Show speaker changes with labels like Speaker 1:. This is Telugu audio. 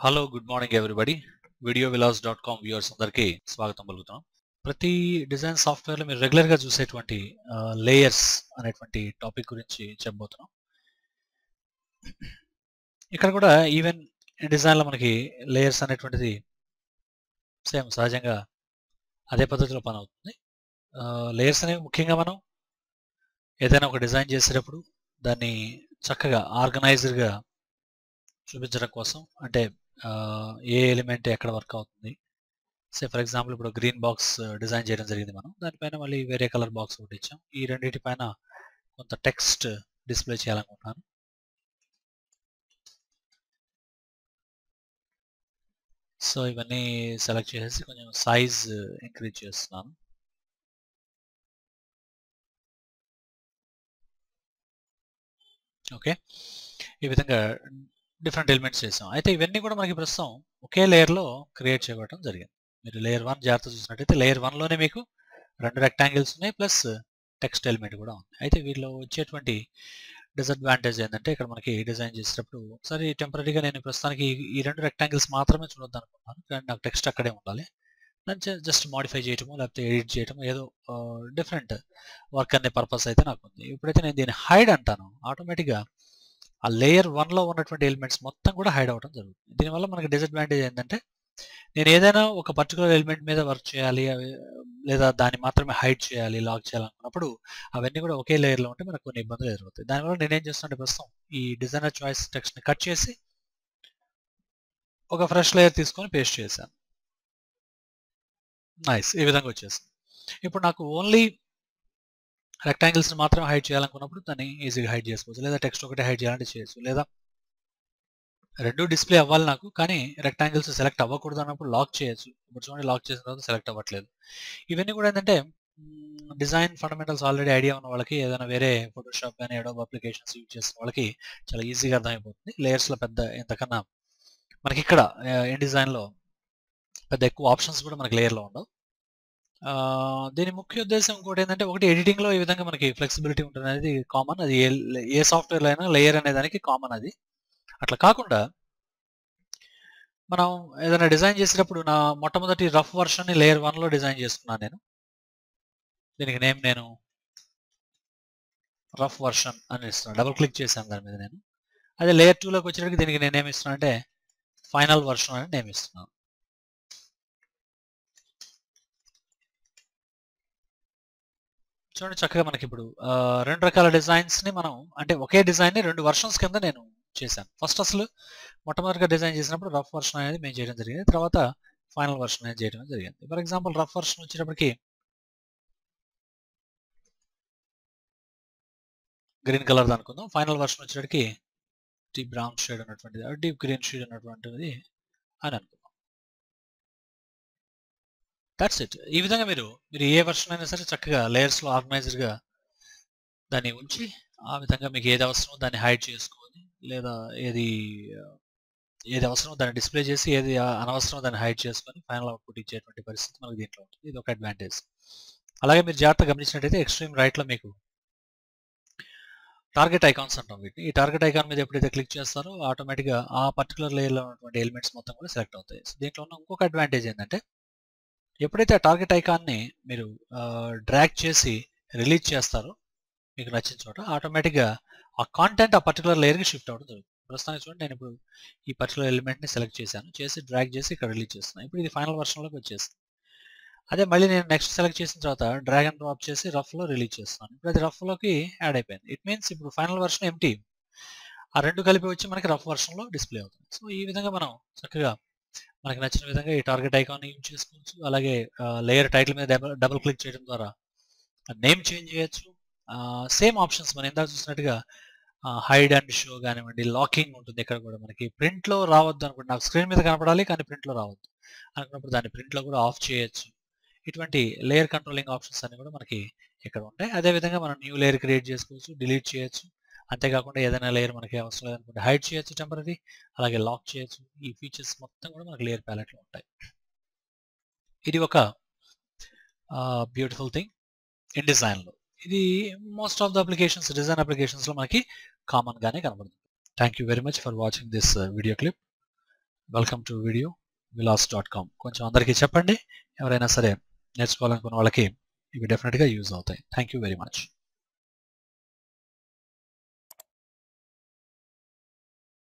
Speaker 1: hello good morning everybody video Vilas dot com viewers అందరికీ స్వాగతం పలుకుతున్నాం ప్రతి డిజైన్ సాఫ్ట్వేర్లో మీరు రెగ్యులర్గా చూసేటువంటి లేయర్స్ అనేటువంటి టాపిక్ గురించి చెప్పబోతున్నాం ఇక్కడ కూడా ఈవెన్ డిజైన్లో మనకి లేయర్స్ అనేటువంటిది సేమ్ సహజంగా అదే పద్ధతిలో పని అవుతుంది లేయర్స్ అనేవి ముఖ్యంగా మనం ఏదైనా ఒక డిజైన్ చేసేటప్పుడు దాన్ని చక్కగా ఆర్గనైజ్డ్గా చూపించడం కోసం అంటే ఏ ఎలిమెంట్ ఎక్కడ వర్క్ అవుతుంది సే ఫర్ ఎగ్జాంపుల్ ఇప్పుడు గ్రీన్ బాక్స్ డిజైన్ చేయడం జరిగింది మనం దానిపైన మళ్ళీ వేరే కలర్ బాక్స్ ఒకటి ఇచ్చాం ఈ రెండింటి పైన కొంత టెక్స్ట్ డిస్ప్లే చేయాలనుకుంటున్నాను సో ఇవన్నీ సెలెక్ట్ చేసేసి కొంచెం సైజ్ ఇంక్రీజ్ చేస్తున్నాను ఓకే ఈ విధంగా డిఫరెంట్ ఎలిమెంట్స్ చేసాం అయితే ఇవన్నీ కూడా మనకి ప్రస్తుతం ఒకే లేయర్లో క్రియేట్ చేయబడటం జరిగింది మీరు లేయర్ వన్ జాగ్రత్త చూసినట్టయితే లేయర్ వన్లోనే మీకు రెండు రెక్టాంగిల్స్ ఉన్నాయి ప్లస్ టెక్స్ట్ ఎలిమెంట్ కూడా ఉంది అయితే వీటిలో వచ్చేటువంటి డిసడ్వాంటేజ్ ఏంటంటే ఇక్కడ మనకి డిజైన్ చేసేటప్పుడు ఒకసారి టెంపరీగా నేను ప్రస్తుతానికి ఈ రెండు రెక్టాంగిల్స్ మాత్రమే చూడొద్దు అనుకుంటున్నాను కానీ నాకు టెక్స్ట్ అక్కడే ఉండాలి దాన్ని జస్ట్ మాడిఫై చేయటము లేకపోతే ఎడిట్ చేయటం ఏదో డిఫరెంట్ వర్క్ అనే పర్పస్ అయితే నాకు ఉంది ఇప్పుడైతే నేను దీన్ని హైడ్ అంటాను ఆటోమేటిక్గా ఆ లేయర్ వన్లో ఉన్నటువంటి ఎలిమెంట్స్ మొత్తం కూడా హైడ్ అవ్వడం జరుగుతుంది దీనివల్ల మనకి డిసడ్వాంటేజ్ ఏంటంటే నేను ఏదైనా ఒక పర్టికులర్ ఎలిమెంట్ మీద వర్క్ చేయాలి లేదా దాన్ని మాత్రమే హైడ్ చేయాలి లాక్ చేయాలనుకున్నప్పుడు అవన్నీ కూడా ఒకే లేయర్లో ఉంటే మనకు కొన్ని ఇబ్బందులు ఎదురవుతాయి దానివల్ల నేనేం చేస్తుంటే ప్రస్తుతం ఈ డిజైనర్ చాయిస్ టెక్స్ట్ని కట్ చేసి ఒక ఫ్రెష్ లేయర్ తీసుకొని పేస్ట్ చేశాను నైస్ ఈ విధంగా వచ్చేసింది ఇప్పుడు నాకు ఓన్లీ రెక్టాంగిల్స్ని మాత్రం హైడ్ చేయాలనుకున్నప్పుడు దాన్ని ఈజీగా హైడ్ చేసుకోవచ్చు లేదా టెక్స్ట్ ఒకటే హైడ్ చేయాలంటే చేయొచ్చు లేదా రెండు డిస్ప్లే అవ్వాలి నాకు కానీ రెక్టాంగిల్స్ సెలెక్ట్ అవ్వకూడదు అన్నప్పుడు లాక్ చేయొచ్చు ఇప్పుడు చూడండి లాక్ చేసిన తర్వాత సెలెక్ట్ అవ్వట్లేదు ఇవన్నీ కూడా ఏంటంటే డిజైన్ ఫండమెంటల్స్ ఆల్రెడీ ఐడియా ఉన్న వాళ్ళకి ఏదైనా వేరే ఫోటోషాప్ కానీ ఏడో అప్లికేషన్స్ యూజ్ చేసిన వాళ్ళకి చాలా ఈజీగా అర్థమైపోతుంది లేయర్స్లో పెద్ద ఇంతకన్నా మనకి ఇక్కడ ఇన్ డిజైన్లో పెద్ద ఎక్కువ ఆప్షన్స్ కూడా మనకి లేయర్లో ఉండవు దీని ముఖ్య ఉద్దేశం ఇంకోటి ఏంటంటే ఒకటి ఎడిటింగ్లో ఈ విధంగా మనకి ఫ్లెక్సిబిలిటీ ఉంటుంది అనేది కామన్ అది ఏ ఏ సాఫ్ట్వేర్లో అయినా లేయర్ అనే దానికి కామన్ అది అట్లా కాకుండా మనం ఏదైనా డిజైన్ చేసేటప్పుడు నా మొట్టమొదటి రఫ్ వర్షన్ని లేయర్ వన్లో డిజైన్ చేసుకున్నాను నేను దీనికి నేమ్ నేను రఫ్ వర్షన్ అని ఇస్తున్నాను డబుల్ క్లిక్ చేశాను దాని మీద నేను అదే లేయర్ టూలోకి వచ్చేటప్పటికి దీనికి నేను ఏమి ఇస్తున్నాను అంటే ఫైనల్ వర్షన్ అని నేమ్ ఇస్తున్నాను చూడండి చక్కగా మనకి ఇప్పుడు రెండు రకాల డిజైన్స్ని మనం అంటే ఒకే డిజైన్ని రెండు వర్షన్స్ కింద నేను చేశాను ఫస్ట్ అసలు మొట్టమొదటిగా డిజైన్ చేసినప్పుడు రఫ్ వర్షన్ అనేది మేము చేయడం జరిగింది తర్వాత ఫైనల్ వర్షన్ అనేది చేయడం జరిగింది ఫర్ ఎగ్జాంపుల్ రఫ్ వర్షన్ వచ్చేటప్పటికి గ్రీన్ కలర్ అనుకుందాం ఫైనల్ వర్షన్ వచ్చేటప్పటికి డీప్ బ్రౌన్ షేడ్ ఉన్నటువంటిది డీప్ గ్రీన్ షేడ్ ఉన్నటువంటిది అని అనుకుందాం దట్స్ ఇట్ ఈ విధంగా మీరు మీరు ఏ వర్షన్ అయినా సరే చక్కగా లేయర్స్లో ఆర్గనైజ్డ్గా దాన్ని ఉంచి ఆ విధంగా మీకు ఏది అవసరమో దాన్ని హైడ్ చేసుకొని లేదా ఏది ఏది అవసరమో దాన్ని డిస్ప్లే చేసి ఏది అనవసరమో దాన్ని హైడ్ చేసుకొని ఫైనల్ అవుట్పుట్ ఇచ్చేటువంటి పరిస్థితి మనకు దీంట్లో ఉంటుంది ఇది ఒక అడ్వాంటేజ్ అలాగే మీరు జాగ్రత్తగా గమనించినట్టయితే ఎక్స్ట్రీమ్ రైట్లో మీకు టార్గెట్ ఐకాన్స్ అంటాం వీటిని ఈ టార్గెట్ ఐకాన్ మీద ఎప్పుడైతే క్లిక్ చేస్తారో ఆటోమేటిక్గా ఆ పర్టికులర్ లేయర్లో ఉన్నటువంటి ఎలిమెంట్స్ మొత్తం కూడా సెలెక్ట్ అవుతాయి సో దీంట్లో ఉన్న ఇంకొక అడ్వాంటేజ్ ఏంటంటే ఎప్పుడైతే ఆ టార్గెట్ ఐకాన్ని మీరు డ్రాగ్ చేసి రిలీజ్ చేస్తారో మీకు నచ్చిన చోట ఆటోమేటిక్గా ఆ కాంటెంట్ ఆ పర్టికులర్ లేయర్కి షిఫ్ట్ అవ్వడం జరుగుతుంది ప్రస్తుతానికి చూడండి నేను ఇప్పుడు ఈ పర్టికులర్ ఎలిమెంట్ని సెలెక్ట్ చేశాను చేసి డ్రాగ్ చేసి ఇక్కడ రిలీజ్ చేస్తున్నాను ఇప్పుడు ఇది ఫైనల్ వర్షన్లోకి వచ్చేస్తుంది అదే మళ్ళీ నేను నెక్స్ట్ సెలెక్ట్ చేసిన తర్వాత డ్రాగ్ అండ్ డ్రాప్ చేసి రఫ్లో రిలీజ్ చేస్తున్నాను ఇప్పుడు అది రఫ్లోకి యాడ్ అయిపోయింది ఇట్ మీన్స్ ఇప్పుడు ఫైనల్ వర్షన్ ఎంటీ ఆ రెండు కలిపి వచ్చి మనకి రఫ్ వర్షన్లో డిస్ప్లే అవుతుంది సో ఈ విధంగా మనం చక్కగా మనకి నచ్చిన విధంగా ఈ టార్గెట్ ఐకాన్ యూజ్ చేసుకోవచ్చు అలాగే లేయర్ టైటిల్ మీద డబల్ డబుల్ క్లిక్ చేయడం ద్వారా నేమ్ చేంజ్ చేయొచ్చు సేమ్ ఆప్షన్స్ మనం ఇందాక చూసినట్టుగా హైడ్ అండ్ షో కానివ్వండి లాకింగ్ ఉంటుంది ఇక్కడ కూడా మనకి ప్రింట్లో రావద్దు అనుకుంటే నాకు స్క్రీన్ మీద కనపడాలి కానీ ప్రింట్లో రావద్దు అనుకున్నప్పుడు దాన్ని ప్రింట్లో కూడా ఆఫ్ చేయొచ్చు ఇటువంటి లేయర్ కంట్రోలింగ్ ఆప్షన్స్ అన్ని కూడా మనకి ఇక్కడ ఉంటాయి అదేవిధంగా మనం న్యూ లేయర్ క్రియేట్ చేసుకోవచ్చు డిలీట్ చేయొచ్చు అంతేకాకుండా ఏదైనా లేయర్ మనకి అవసరం లేదనుకుంటే హైడ్ చేయొచ్చు టెంపరీ అలాగే లాక్ చేయొచ్చు ఈ ఫీచర్స్ మొత్తం కూడా మనకి లేయర్ ప్యాలెట్లో ఉంటాయి ఇది ఒక బ్యూటిఫుల్ థింగ్ ఇన్ డిజైన్లో ఇది most of the applications design అప్లికేషన్స్లో మనకి కామన్గానే కనబడుతుంది thank you very much for watching this video clip welcome to video Vilas dot com కొంచెం అందరికీ చెప్పండి ఎవరైనా సరే నేర్చుకోవాలనుకున్న వాళ్ళకి ఇవి డెఫినెట్గా యూజ్ అవుతాయి థ్యాంక్ యూ వెరీ మచ్